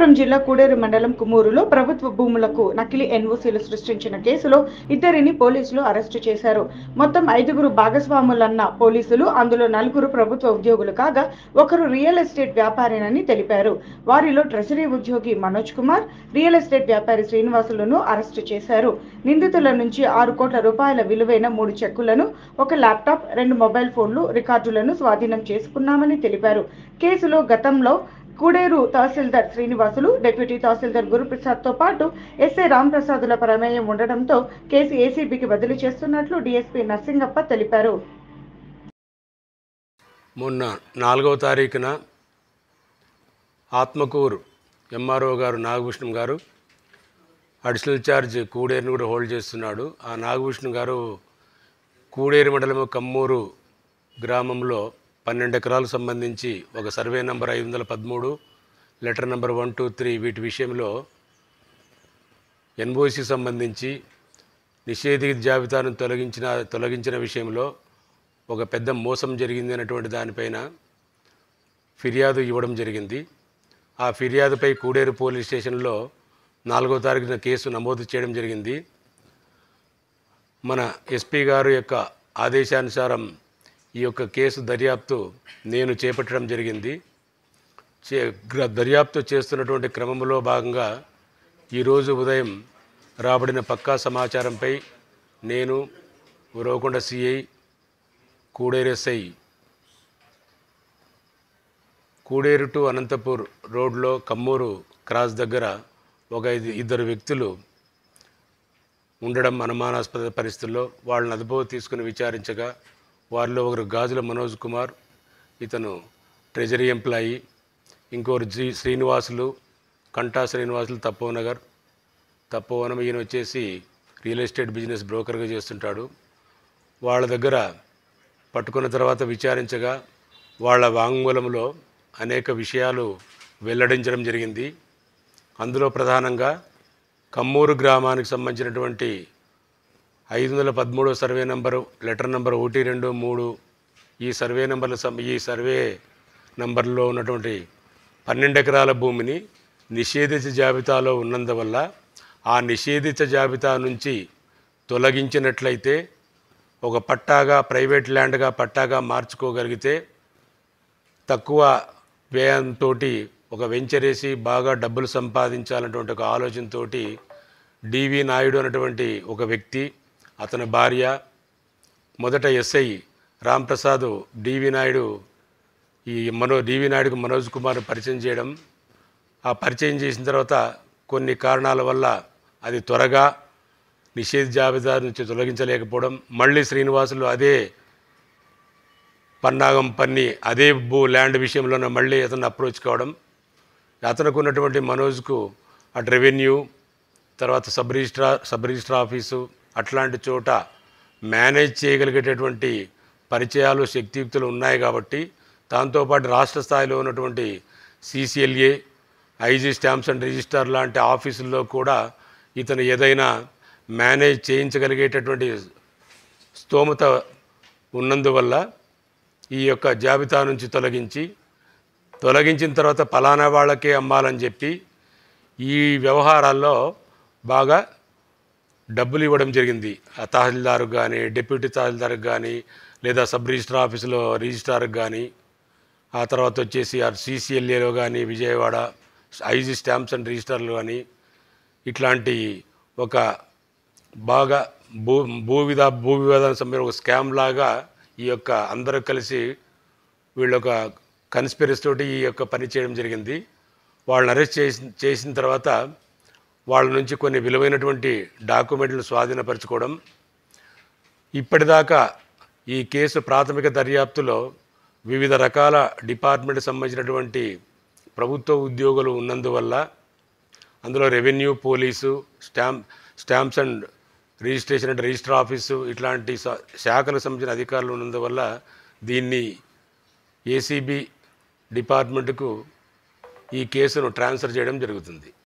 అనంతపురం జిల్లా కూడేరు మండలం కుమూరులో ప్రభుత్వ భూములకు నకిలీ ఎన్ఓసీలు సృష్టించిన కేసులో ఇద్దరిని పోలీసులు అరెస్టు చేశారు మొత్తం ఐదుగురు భాగస్వాములన్న పోలీసులు అందులో నలుగురు ప్రభుత్వ ఉద్యోగులు కాగా ఒకరు రియల్ ఎస్టేట్ వ్యాపారినని తెలిపారు వారిలో ట్రెజరీ ఉద్యోగి మనోజ్ కుమార్ రియల్ ఎస్టేట్ వ్యాపారి శ్రీనివాసులను అరెస్టు చేశారు నిందితుల నుంచి ఆరు కోట్ల రూపాయల విలువైన మూడు చెక్కులను ఒక ల్యాప్టాప్ రెండు మొబైల్ ఫోన్లు రికార్డులను స్వాధీనం చేసుకున్నామని తెలిపారు కేసులో గతంలో కూడేరు తహసీల్దార్ శ్రీనివాసులు డిప్యూటీ తహసీల్దార్ గురుప్రసాద్ తో పాటు ఎస్ఐ రాంప్రసాదుల ప్రమేయం ఉండడంతో కేసు ఏసీబీకి బదిలీ చేస్తున్నట్లు డీఎస్పీ నర్సింగప్ప తెలిపారు మొన్న నాలుగవ తారీఖున ఆత్మకూరు ఎంఆర్ఓ గారు నాగభూషణం గారు అడిషనల్ ఛార్జ్ కూడేరుని కూడా హోల్డ్ చేస్తున్నాడు ఆ నాగభూషణం గారు కూడేరు మండలం కమ్మూరు గ్రామంలో పన్నెండు ఎకరాలకు సంబంధించి ఒక సర్వే నంబర్ ఐదు వందల పదమూడు letter number one two three వీటి విషయంలో ఎన్ఓసి సంబంధించి నిషేధిత జాబితాను తొలగించిన తొలగించిన విషయంలో ఒక పెద్ద మోసం జరిగింది అనేటువంటి దానిపైన ఫిర్యాదు ఇవ్వడం జరిగింది ఆ ఫిర్యాదుపై కూడేరు పోలీస్ స్టేషన్లో నాలుగో తారీఖున కేసు నమోదు చేయడం జరిగింది మన ఎస్పీ గారు యొక్క ఆదేశానుసారం ఈ యొక్క కేసు దర్యాప్తు నేను చేపట్టడం జరిగింది చే గ్ర- దర్యాప్తు చేస్తున్నటువంటి క్రమంలో భాగంగా ఈరోజు ఉదయం రాబడిన పక్కా సమాచారంపై నేను ఉరవకొండ సిఐ కూడేరెస్ఐ కూడేరు టు అనంతపూర్ రోడ్లో కమ్మూరు క్రాస్ దగ్గర ఒక ఐదు ఇద్దరు వ్యక్తులు ఉండడం అనుమానాస్పద పరిస్థితుల్లో వాళ్ళని అదుపు తీసుకుని విచారించగా వారిలో ఒకరు గాజుల మనోజ్ కుమార్ ఇతను ట్రెజరీ ఎంప్లాయీ ఇంకొకరు జీ శ్రీనివాసులు కంటా శ్రీనివాసులు తపోనగర్ తపోవనం ఈయన వచ్చేసి రియల్ ఎస్టేట్ బిజినెస్ బ్రోకర్గా చేస్తుంటాడు వాళ్ళ దగ్గర పట్టుకున్న తర్వాత విచారించగా వాళ్ళ వాంగ్మూలంలో అనేక విషయాలు వెల్లడించడం జరిగింది అందులో ప్రధానంగా కమ్మూరు గ్రామానికి సంబంధించినటువంటి ఐదు వందల పదమూడో సర్వే నంబరు లెటర్ నంబర్ ఒకటి రెండు మూడు ఈ సర్వే నంబర్ల సం ఈ సర్వే నంబర్లో ఉన్నటువంటి పన్నెండు ఎకరాల భూమిని నిషేధిత జాబితాలో ఉన్నందువల్ల ఆ నిషేధిత జాబితా నుంచి తొలగించినట్లయితే ఒక పట్టాగా ప్రైవేట్ ల్యాండ్గా పట్టాగా మార్చుకోగలిగితే తక్కువ వ్యయంతో ఒక వెంచర్ వేసి బాగా డబ్బులు సంపాదించాలన్నటువంటి ఒక ఆలోచనతోటి డివి నాయుడు అనేటువంటి ఒక వ్యక్తి అతని భార్య మొదట ఎస్ఐ రాంప్రసాద్ డివి నాయుడు ఈ మనో డివి నాయుడుకు మనోజ్ కుమార్ పరిచయం చేయడం ఆ పరిచయం చేసిన తర్వాత కొన్ని కారణాల వల్ల అది త్వరగా నిషేధ జాబితా నుంచి తొలగించలేకపోవడం మళ్ళీ శ్రీనివాసులు అదే పన్నాగం పన్ని అదే భూ ల్యాండ్ విషయంలోనే మళ్ళీ అతను అప్రోచ్ కావడం అతనికి ఉన్నటువంటి మనోజ్కు అటు రెవెన్యూ తర్వాత sub registrar sub registrar office అట్లాంటి చోట మేనేజ్ చేయగలిగేటటువంటి పరిచయాలు శక్తియుక్తులు ఉన్నాయి కాబట్టి దాంతోపాటు రాష్ట్ర స్థాయిలో ఉన్నటువంటి CCLA IG stamps and register లాంటి ఆఫీసుల్లో కూడా ఇతను ఏదైనా మేనేజ్ చేయించగలిగేటటువంటి స్తోమత ఉన్నందువల్ల ఈ యొక్క జాబితా నుంచి తొలగించి తొలగించిన తర్వాత ఫలానా వాళ్ళకే అమ్మాలని చెప్పి ఈ వ్యవహారాల్లో బాగా డబ్బులు ఇవ్వడం జరిగింది ఆ తహసీల్దార్కి కానీ డిప్యూటీ తహసీల్దార్కి కానీ లేదా సబ్ రిజిస్టర్ ఆఫీసులో రిజిస్ట్రార్కి కానీ ఆ తర్వాత వచ్చేసి ఆ సీసీఎల్ఏలో కానీ విజయవాడ ఐజీ స్టాంప్స్ అండ్ రిజిస్టర్లు కానీ ఇట్లాంటి ఒక బాగా భూ భూ విధ భూ వివాదానికి సంబంధించిన ఒక స్కామ్ లాగా ఈ యొక్క అందరూ కలిసి వీళ్ళు ఒక కన్స్పిరస్ తోటి ఈ యొక్క పని చేయడం జరిగింది వాళ్ళని అరెస్ట్ చేసి చేసిన తర్వాత వాళ్ళ నుంచి కొన్ని విలువైనటువంటి డాక్యుమెంట్లు స్వాధీనపరచుకోవడం ఇప్పటిదాకా ఈ కేసు ప్రాథమిక దర్యాప్తులో వివిధ రకాల డిపార్ట్మెంట్ సంబంధించినటువంటి ప్రభుత్వ ఉద్యోగులు ఉన్నందువల్ల అందులో revenue police stamp stamps and registration and register office ఇట్లాంటి శా- శాఖలకు సంబంధించిన అధికారులు ఉన్నందువల్ల దీన్ని ఏసీబీ డిపార్ట్మెంట్కు ఈ కేసును ట్రాన్స్ఫర్ చేయడం జరుగుతుంది